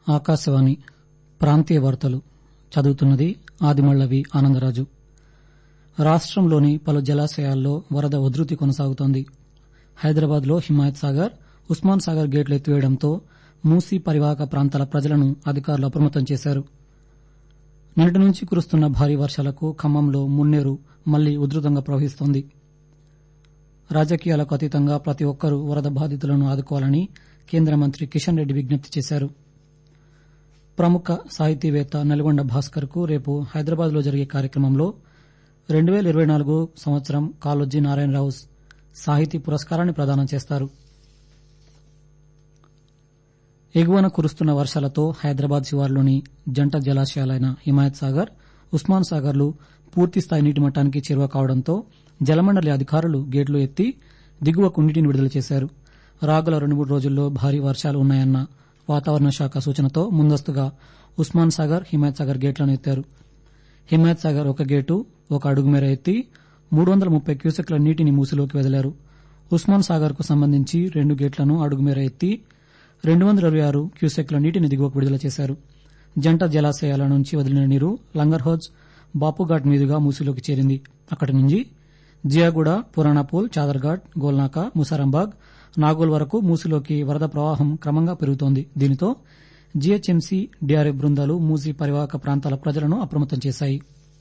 ఆకాశవాణి ప్రాంతీయ వార్తలు చదువుతున్నది ఆదిమళ్లవి ఆనందరాజు రాష్టంలోని పలు జలాశయాల్లో వరద ఉధృతి కొనసాగుతోంది హైదరాబాద్ లో హిమాయత్ సాగర్ ఉస్మాన్ సాగర్ గేట్లు ఎత్తివేయడంతో మూసీ పరివాహక ప్రాంతాల ప్రజలను అధికారులు అప్రమత్తం చేశారు నిన్నటి నుంచి కురుస్తున్న భారీ వర్షాలకు ఖమ్మంలో మున్నేరు మళ్లీ ఉధృతంగా ప్రవహిస్తోంది రాజకీయాలకు అతీతంగా ప్రతి ఒక్కరూ వరద బాధితులను ఆదుకోవాలని కేంద్ర మంత్రి కిషన్ రెడ్డి విజ్ఞప్తి చేశారు ప్రముఖ సాహితీవేత్త నల్గొండ భాస్కర్ కు రేపు హైదరాబాద్ లో జరిగే కార్యక్రమంలో రెండు పేల ఇరవై నాలుగు సంవత్సరం కాళోజీ నారాయణరావు సాహితీ పురస్కారాన్ని ప్రదానం చేస్తారు ఎగువన కురుస్తున్న వర్షాలతో హైదరాబాద్ శివార్లోని జంట జలాశయాలైన హిమాయత్ సాగర్ ఉస్మాన్ సాగర్లు పూర్తిస్థాయి నీటి మట్టానికి చేరువ కావడంతో జలమండలి అధికారులు గేట్లు ఎత్తి దిగువకు నీటిని విడుదల చేశారు రాగల రెండు మూడు రోజుల్లో భారీ వర్షాలు ఉన్నాయన్న వాతావరణ శాఖ సూచనతో ముందస్తుగా ఉస్మాన్ సాగర్ హిమాయత్ సాగర్ గేట్లను ఎత్తారు హిమాయత్ సాగర్ ఒక గేటు ఒక అడుగు మేర ఎత్తి మూడు వందల ముప్పై క్యూసెక్ల నీటిని మూసిలోకి వదిలారు ఉస్మాన్ సాగర్ కు సంబంధించి రెండు గేట్లను అడుగు మేర ఎత్తి రెండు వందల ఇరవై ఆరు క్యూసెక్ల నీటిని దిగువకు విడుదల చేశారు జంట జలాశయాల నుంచి వదిలిన నీరు లంగర్హోజ్ బాపుఘాట్ మీదుగా మూసిలోకి చేరింది అక్కడి నుంచి జియాగూడ పురాణాపూల్ చాదర్ఘాట్ గోల్నాక ముసారంబాగ్ నాగోల్ వరకు మూసిలోకి వరద ప్రవాహం క్రమంగా పెరుగుతోంది దీనితో జీహెచ్ఎంసీ డీఆర్ఎఫ్ బృందాలు మూసీ పరివాహక ప్రాంతాల ప్రజలను అప్రమత్తం చేశాయి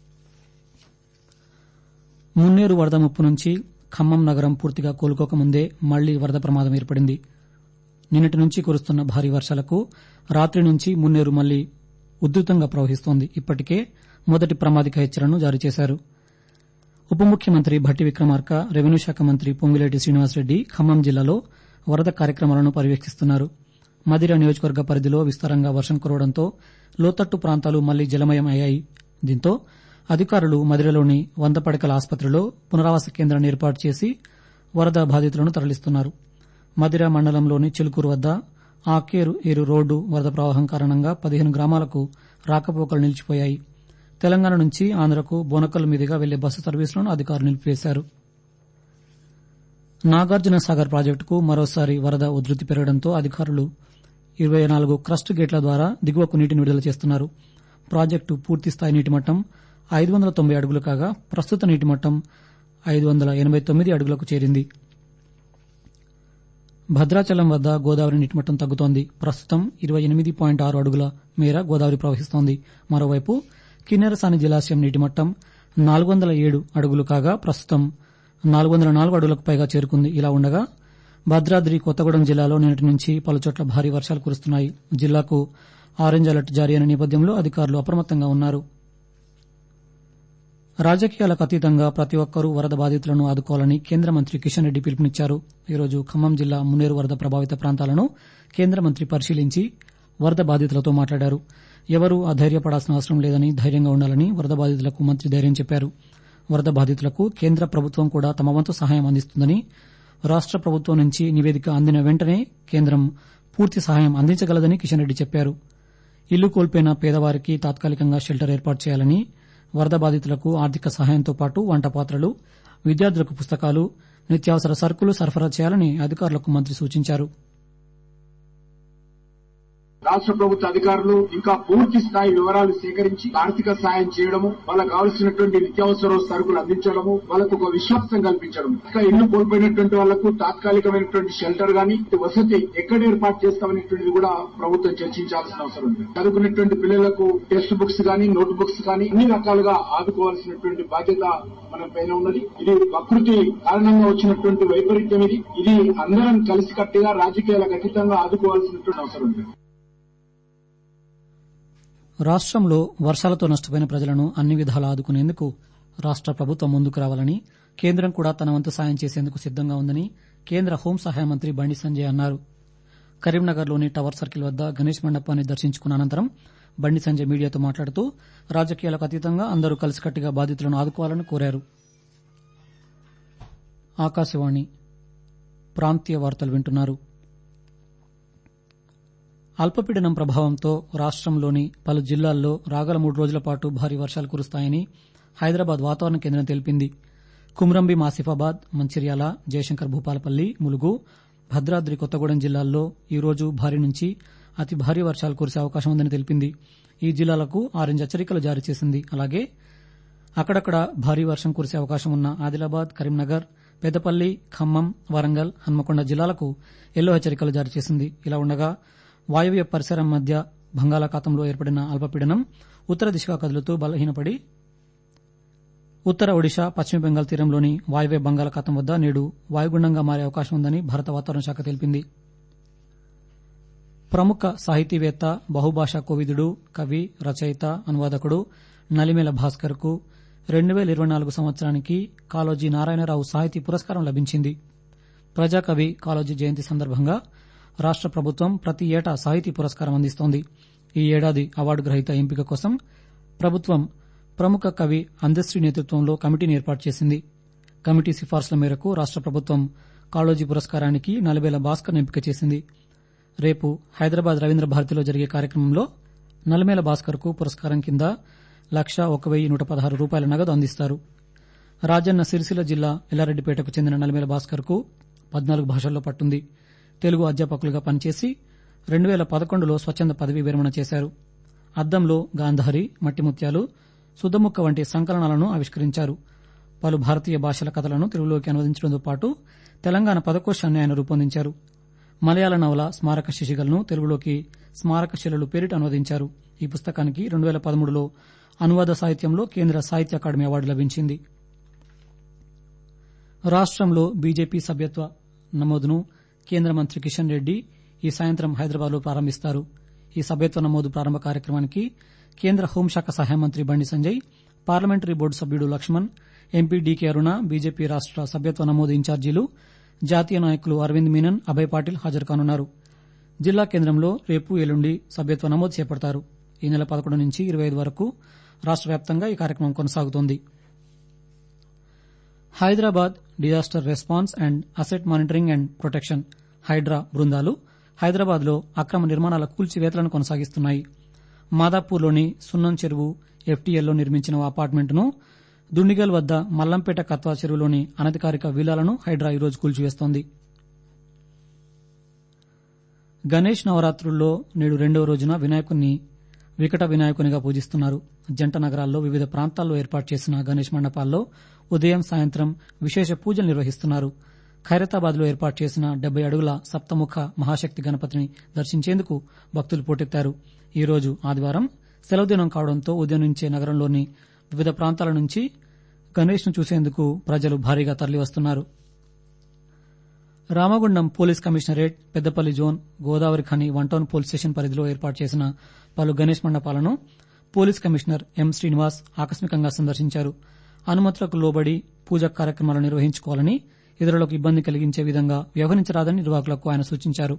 మున్నేరు వరద ముప్పు నుంచి ఖమ్మం నగరం పూర్తిగా కోలుకోకముందే మళ్లీ వరద ప్రమాదం ఏర్పడింది నిన్నటి నుంచి కురుస్తున్న భారీ వర్షాలకు రాత్రి నుంచి మున్నేరు మళ్లీ ఉధృతంగా ప్రవహిస్తోంది ఇప్పటికే మొదటి ప్రమాదిక హెచ్చరణను జారీ చేశారు ఉప ముఖ్యమంత్రి భట్టి విక్రమార్క రెవెన్యూ శాఖ మంత్రి పొంగులేటి శ్రీనివాసరెడ్డి ఖమ్మం జిల్లాలో వరద కార్యక్రమాలను పర్యవేక్షిస్తున్నారు మదిర నియోజకవర్గ పరిధిలో విస్తారంగా వర్షం కురవడంతో లోతట్టు ప్రాంతాలు మళ్లీ జలమయం అయ్యాయి దీంతో అధికారులు మదిరలోని వంద పడకల ఆసుపత్రిలో పునరావాస కేంద్రాన్ని ఏర్పాటు చేసి వరద బాధితులను తరలిస్తున్నారు మదిర మండలంలోని చిలుకూరు వద్ద ఆకేరు ఏరు రోడ్డు వరద ప్రవాహం కారణంగా పదిహేను గ్రామాలకు రాకపోకలు నిలిచిపోయాయి తెలంగాణ నుంచి ఆంధ్రకు బోనకల్ మీదుగా వెళ్లే బస్సు సర్వీసులను అధికారులు నిలిపివేశారు నాగార్జున సాగర్ ప్రాజెక్టుకు మరోసారి వరద ఉధృతి పెరగడంతో అధికారులు ఇరవై నాలుగు క్రస్ట్ గేట్ల ద్వారా దిగువకు నీటిని విడుదల చేస్తున్నారు ప్రాజెక్టు పూర్తిస్థాయి నీటి మట్టం ఐదు వందల తొంభై అడుగులు కాగా ప్రస్తుత నీటి మట్టం ఐదు వందల ఎనబై తొమ్మిది అడుగులకు చేరింది భద్రాచలం వద్ద గోదావరి నీటిమట్టం తగ్గుతోంది ప్రస్తుతం ఇరవై ఎనిమిది పాయింట్ ఆరు అడుగుల మేర గోదావరి ప్రవహిస్తోంది మరోవైపు కిన్నెరసాని జలాశయం నీటిమట్టం నాలుగు వందల ఏడు అడుగులు కాగా ప్రస్తుతం నాలుగు వందల నాలుగు అడుగులకు పైగా చేరుకుంది ఇలా ఉండగా భద్రాద్రి కొత్తగూడెం జిల్లాలో నిన్నటి నుంచి పలుచోట్ల భారీ వర్షాలు కురుస్తున్నాయి జిల్లాకు ఆరెంజ్ అలర్ట్ జారీ అయిన నేపథ్యంలో అధికారులు అప్రమత్తంగా ఉన్నారు రాజకీయాలకు అతీతంగా ప్రతి ఒక్కరూ వరద బాధితులను ఆదుకోవాలని కేంద్ర మంత్రి కిషన్ రెడ్డి పిలుపునిచ్చారు ఈరోజు ఖమ్మం జిల్లా మున్నేరు వరద ప్రభావిత ప్రాంతాలను కేంద్ర మంత్రి పరిశీలించి వరద బాధితులతో మాట్లాడారు ఎవరూ అధైర్యపడాల్సిన అవసరం లేదని ధైర్యంగా ఉండాలని వరద బాధితులకు మంత్రి ధైర్యం చెప్పారు వరద బాధితులకు కేంద్ర ప్రభుత్వం కూడా తమ వంతు సహాయం అందిస్తుందని రాష్ట ప్రభుత్వం నుంచి నివేదిక అందిన వెంటనే కేంద్రం పూర్తి సహాయం అందించగలదని కిషన్ రెడ్డి చెప్పారు ఇల్లు కోల్పోయిన పేదవారికి తాత్కాలికంగా షెల్టర్ ఏర్పాటు చేయాలని వరద బాధితులకు ఆర్థిక సహాయంతో పాటు వంట పాత్రలు విద్యార్థులకు పుస్తకాలు నిత్యావసర సరుకులు సరఫరా చేయాలని అధికారులకు మంత్రి సూచించారు రాష్ట్ర ప్రభుత్వ అధికారులు ఇంకా పూర్తి స్థాయి వివరాలు సేకరించి ఆర్థిక సాయం చేయడము వాళ్ళకు కావాల్సినటువంటి నిత్యావసర సరుకులు అందించడము వాళ్ళకు ఒక విశ్వాసం కల్పించడం ఇంకా ఇల్లు కోల్పోయినటువంటి వాళ్లకు తాత్కాలికమైనటువంటి షెల్టర్ గాని వసతి ఎక్కడ ఏర్పాటు చేస్తామనేటువంటిది కూడా ప్రభుత్వం చర్చించాల్సిన అవసరం ఉంది చదువుకున్నటువంటి పిల్లలకు టెక్స్ట్ బుక్స్ గాని నోట్ బుక్స్ గాని అన్ని రకాలుగా ఆదుకోవాల్సినటువంటి బాధ్యత మన పైన ఉన్నది ఇది ప్రకృతి కారణంగా వచ్చినటువంటి వైపరీత్యం ఇది ఇది అందరం కలిసికట్టుగా రాజకీయాలకు అతీతంగా ఆదుకోవాల్సినటువంటి అవసరం ఉంది రాష్టంలో వర్షాలతో నష్టపోయిన ప్రజలను అన్ని విధాలా ఆదుకునేందుకు రాష్ట ప్రభుత్వం ముందుకు రావాలని కేంద్రం కూడా తన వంతు సాయం చేసేందుకు సిద్దంగా ఉందని కేంద్ర హోం సహాయ మంత్రి బండి సంజయ్ అన్నారు కరీంనగర్లోని టవర్ సర్కిల్ వద్ద గణేష్ మండపాన్ని దర్శించుకున్న అనంతరం బండి సంజయ్ మీడియాతో మాట్లాడుతూ రాజకీయాలకు అతీతంగా అందరూ కలిసికట్టుగా బాధితులను ఆదుకోవాలని కోరారు ఆకాశవాణి ప్రాంతీయ వార్తలు వింటున్నారు అల్పపీడనం ప్రభావంతో రాష్టంలోని పలు జిల్లాల్లో రాగల మూడు రోజుల పాటు భారీ వర్షాలు కురుస్తాయని హైదరాబాద్ వాతావరణ కేంద్రం తెలిపింది కుమ్రంబి మాసిఫాబాద్ మంచిర్యాల జయశంకర్ భూపాలపల్లి ములుగు భద్రాద్రి కొత్తగూడెం జిల్లాల్లో ఈ రోజు భారీ నుంచి అతి భారీ వర్షాలు కురిసే అవకాశం ఉందని తెలిపింది ఈ జిల్లాలకు ఆరెంజ్ హెచ్చరికలు జారీ చేసింది అలాగే అక్కడక్కడ భారీ వర్షం కురిసే అవకాశం ఉన్న ఆదిలాబాద్ కరీంనగర్ పెద్దపల్లి ఖమ్మం వరంగల్ హన్మకొండ జిల్లాలకు ఎల్లో హెచ్చరికలు జారీ చేసింది ఇలా ఉండగా వాయువ్య పరిసరం మధ్య బంగాళాఖాతంలో ఏర్పడిన అల్పపీడనం ఉత్తర దిశగా కదులుతూ బలహీనపడి ఉత్తర ఒడిశా పశ్చిమ బెంగాల్ తీరంలోని వాయువ్య బంగాళాఖాతం వద్ద నేడు వాయుగుండంగా మారే అవకాశం ఉందని భారత వాతావరణ శాఖ తెలిపింది ప్రముఖ సాహితీవేత్త బహుభాషా కోవిదుడు కవి రచయిత అనువాదకుడు నలిమేల భాస్కర్ కు రెండు వేల ఇరవై నాలుగు సంవత్సరానికి కాళోజీ నారాయణరావు సాహితీ పురస్కారం లభించింది ప్రజాకవి కాళోజీ జయంతి సందర్భంగా రాష్ట ప్రభుత్వం ప్రతి ఏటా సాహితీ పురస్కారం అందిస్తోంది ఈ ఏడాది అవార్డు గ్రహీత ఎంపిక కోసం ప్రభుత్వం ప్రముఖ కవి అందశ్రీ నేతృత్వంలో కమిటీని ఏర్పాటు చేసింది కమిటీ సిఫార్సుల మేరకు రాష్ట ప్రభుత్వం కాళోజీ పురస్కారానికి నలబేల భాస్కర్ ఎంపిక చేసింది రేపు హైదరాబాద్ రవీంద్ర భారతిలో జరిగే కార్యక్రమంలో నలమేల భాస్కర్ కు పురస్కారం కింద లక్ష ఒక వెయ్యి నూట పదహారు రూపాయల నగదు అందిస్తారు రాజన్న సిరిసిల్ల జిల్లా ఎల్లారెడ్డిపేటకు చెందిన నలమేల భాస్కర్ కు పద్నాలుగు భాషల్లో పట్టుంది తెలుగు అధ్యాపకులుగా పనిచేసి రెండు వేల పదకొండులో స్వచ్ఛంద పదవీ విరమణ చేశారు అద్దంలో గాంధారి మట్టిముత్యాలు సుద్దముక్క వంటి సంకలనాలను ఆవిష్కరించారు పలు భారతీయ భాషల కథలను తెలుగులోకి అనువదించడంతో పాటు తెలంగాణ పదకోశాన్ని ఆయన రూపొందించారు మలయాళ నవల స్మారక శిశిగలను తెలుగులోకి స్మారక శిలలు పేరిట అనువదించారు ఈ పుస్తకానికి రెండు వేల పదమూడులో అనువాద సాహిత్యంలో కేంద్ర సాహిత్య అకాడమీ అవార్డు లభించింది రాష్టంలో బీజేపీ సభ్యత్వ నమోదును కేంద్ర మంత్రి కిషన్ రెడ్డి ఈ సాయంత్రం హైదరాబాద్లో ప్రారంభిస్తారు ఈ సభ్యత్వ నమోదు ప్రారంభ కార్యక్రమానికి కేంద్ర హోంశాఖ సహాయ మంత్రి బండి సంజయ్ పార్లమెంటరీ బోర్డు సభ్యుడు Laxman MP DK Aruna BJP రాష్ట సభ్యత్వ నమోదు ఇన్ఛార్జీలు జాతీయ నాయకులు అరవింద్ మీనన్ అభయ్ పాటిల్ హాజరు కానున్నారు జిల్లా కేంద్రంలో రేపు ఎల్లుండి సభ్యత్వ నమోదు చేపడతారు ఈ నెల పదకొండు నుంచి ఇరవై ఐదు వరకు రాష్ట వ్యాప్తంగా ఈ కార్యక్రమం కొనసాగుతోంది Hyderabad disaster response and asset monitoring and protection Hydraa బృందాలు హైదరాబాద్లో అక్రమ నిర్మాణాల కూల్చివేతలను కొనసాగిస్తున్నాయి మాదాపూర్లోని సున్నం చెరువు ఎఫ్టీఎల్లో నిర్మించిన ఓ అపార్ట్మెంట్ను దుండిగల్ వద్ద మల్లంపేట కత్వా చెరువులోని అనధికారిక విల్లాలను హైడ్రా ఈరోజు కూల్చివేస్తోంది గణేష్ నవరాత్రుల్లో నేడు రెండవ రోజున వినాయకుణ్ణి వికట వినాయకునిగా పూజిస్తున్నారు జంట నగరాల్లో వివిధ ప్రాంతాల్లో ఏర్పాటు చేసిన గణేష్ మండపాల్లో ఉదయం సాయంత్రం విశేష పూజలు నిర్వహిస్తున్నారు ఖైరతాబాద్ లో ఏర్పాటు చేసిన డెబ్బై అడుగుల సప్తముఖ మహాశక్తి గణపతిని దర్శించేందుకు భక్తులు పోటెత్తారు ఈ రోజు ఆదివారం సెలవు దినం కావడంతో ఉదయం నుంచే నగరంలోని వివిధ ప్రాంతాల నుంచి గణేష్ ను చూసేందుకు ప్రజలు భారీగా తరలివస్తున్నారు Ramagundam police commissionerate Peddapalli zone Godavarikhani one town police station పరిధిలో ఏర్పాటు చేసిన పలు గణేష్ మండపాలను పోలీస్ కమిషనర్ ఎం శ్రీనివాస్ ఆకస్మికంగా సందర్శించారు అనుమతులకు లోబడి పూజా కార్యక్రమాలు నిర్వహించుకోవాలని ఇతరులకు ఇబ్బంది కలిగించే విధంగా వ్యవహరించరాదని నిర్వాహకులకు ఆయన సూచించారు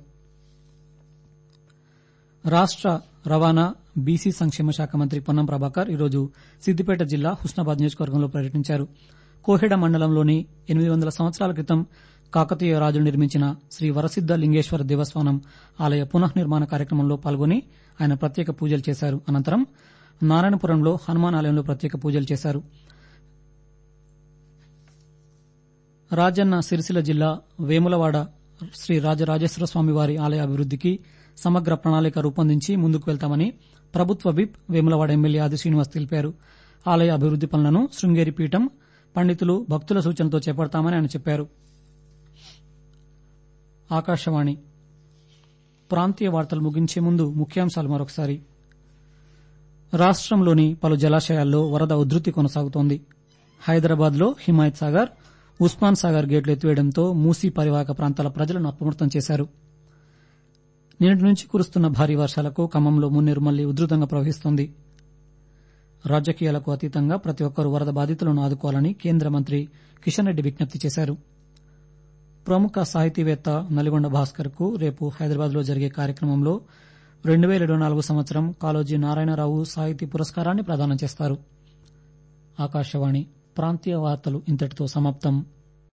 రాష్ట రవాణా బీసీ సంక్షేమ శాఖ మంత్రి పొన్నం ప్రభాకర్ ఈరోజు సిద్దిపేట జిల్లా హుస్నాబాద్ నియోజకవర్గంలో పర్యటించారు కోహెడ మండలంలోని ఎనిమిది వందల సంవత్సరాల క్రితం కాకతీయ రాజులు నిర్మించిన శ్రీ వరసిద్ద లింగేశ్వర దేవస్థానం ఆలయ పునఃనిర్మాణ కార్యక్రమంలో పాల్గొని ఆయన ప్రత్యేక పూజలు చేశారు అనంతరం నారాయణపురంలో హనుమాన్ ఆలయంలో ప్రత్యేక పూజలు చేశారు రాజన్న సిరిసిల్ల జిల్లా వేములవాడ శ్రీ రాజరాజేశ్వర స్వామి వారి ఆలయ అభివృద్దికి సమగ్ర ప్రణాళిక రూపొందించి ముందుకు వెళ్తామని ప్రభుత్వ విప్ వేములవాడ ఎమ్మెల్యే ఆది శ్రీనివాస్ తెలిపారు ఆలయ అభివృద్ది పనులను శృంగేరి పీఠం పండితులు భక్తుల సూచనతో చేపడతామని ఆయన చెప్పారు ఆకాశవాణి ప్రాంతీయ వార్తలు ముగించే ముందు ముఖ్యాంశాలు మరొకసారి రాష్టంలోని పలు జలాశయాల్లో వరద ఉధృతి కొనసాగుతోంది హైదరాబాద్లో హిమాయత్ సాగర్ ఉస్మాన్ సాగర్ గేట్లు ఎత్తివేయడంతో మూసీ పరివాహక ప్రాంతాల ప్రజలను అప్రమత్తం చేశారు నిన్నటి నుంచి కురుస్తున్న భారీ వర్షాలకు ఖమ్మంలో మున్నేరు మళ్లీ ఉధృతంగా ప్రవహిస్తోంది రాజకీయాలకు అతీతంగా ప్రతి ఒక్కరూ వరద బాధితులను ఆదుకోవాలని కేంద్ర మంత్రి కిషన్ రెడ్డి విజ్ఞప్తి చేశారు ప్రముఖ సాహితీవేత్త నల్గొండ భాస్కర్ కు రేపు హైదరాబాద్లో జరిగే కార్యక్రమంలో రెండు వేల ఇరవై నాలుగు సంవత్సరం కాళోజీ నారాయణరావు సాహితీ పురస్కారాన్ని ప్రదానం చేస్తారు ఆకాశవాణి ప్రాంతీయ వార్తలు ఇంతటితో సమాప్తం